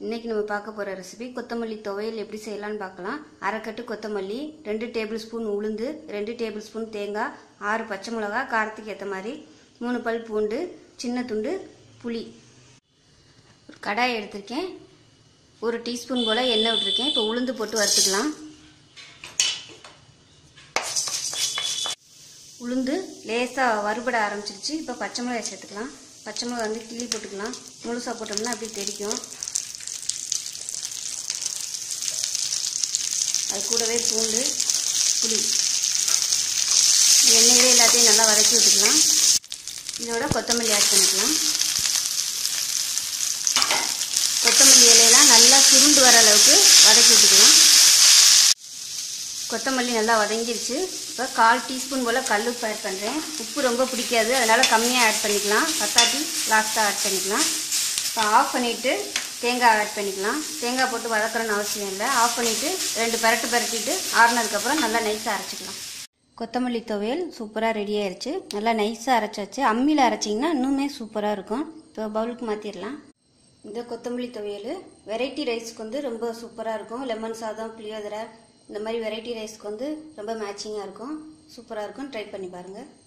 இன்னைக்கு நம்ம பார்க்க போகிற ரெசிபி கொத்தமல்லி துவையல் எப்படி செய்யலாம்னு பார்க்கலாம் அரைக்கட்டு கொத்தமல்லி ரெண்டு டேபிள் ஸ்பூன் உளுந்து ரெண்டு டேபிள் ஸ்பூன் தேங்காய் ஆறு பச்சை மிளகா காரத்துக்கு ஏற்ற மாதிரி மூணு பல் பூண்டு சின்ன துண்டு புளி ஒரு கடாய் எடுத்திருக்கேன் ஒரு டீஸ்பூன் போல் எண்ணெய் விட்டுருக்கேன் இப்போ உளுந்து போட்டு வறுத்துக்கலாம் உளுந்து லேசாக வறுபட ஆரம்பிச்சிருச்சு இப்போ பச்சை மிளகாய் சேர்த்துக்கலாம் பச்சை மிளகாய் வந்து கிள்ளி போட்டுக்கலாம் முழுசாக போட்டோம்னா அப்படியே தெரிக்கும் அது கூடவே பூண்டு புளி எண்ணெயிலே எல்லாத்தையும் நல்லா வதக்கி விட்டுக்கலாம் இதோட கொத்தமல்லி ஆட் பண்ணிக்கலாம் கொத்தமல்லி இலையெல்லாம் நல்லா சுருண்டு வர அளவுக்கு வதக்கி விட்டுக்கலாம் கொத்தமல்லி நல்லா வதங்கிருச்சு இப்போ கால் டீஸ்பூன் போல் கல் உப்பு ஆட் பண்ணுறேன் உப்பு ரொம்ப பிடிக்காது அதனால் கம்மியாக ஆட் பண்ணிக்கலாம் பத்தாட்டி லாஸ்ட்டாக ஆட் பண்ணிக்கலாம் இப்போ ஆஃப் பண்ணிவிட்டு தேங்காய் ஆட் பண்ணிக்கலாம் தேங்காய் போட்டு வதக்கணும்னு அவசியம் இல்லை ஆஃப் பண்ணிவிட்டு ரெண்டு பரட்டு பரட்டிட்டு ஆறுனதுக்கப்புறம் நல்லா நைஸாக அரைச்சிக்கலாம் கொத்தமல்லி துவையல் சூப்பராக ரெடி ஆயிடுச்சு நல்லா நைஸாக அரைச்சாச்சு அம்மியில் அரைச்சிங்கன்னா இன்னுமே சூப்பராக இருக்கும் இப்போ பவுலுக்கு மாற்றிடலாம் இந்த கொத்தமல்லி துவையல் வெரைட்டி ரைஸ்க்கு வந்து ரொம்ப சூப்பராக இருக்கும் லெமன் சாதம் புளியோதரை இந்த மாதிரி வெரைட்டி ரைஸ்க்கு வந்து ரொம்ப மேட்சிங்காக இருக்கும் சூப்பராக இருக்கும் ட்ரை பண்ணி பாருங்கள்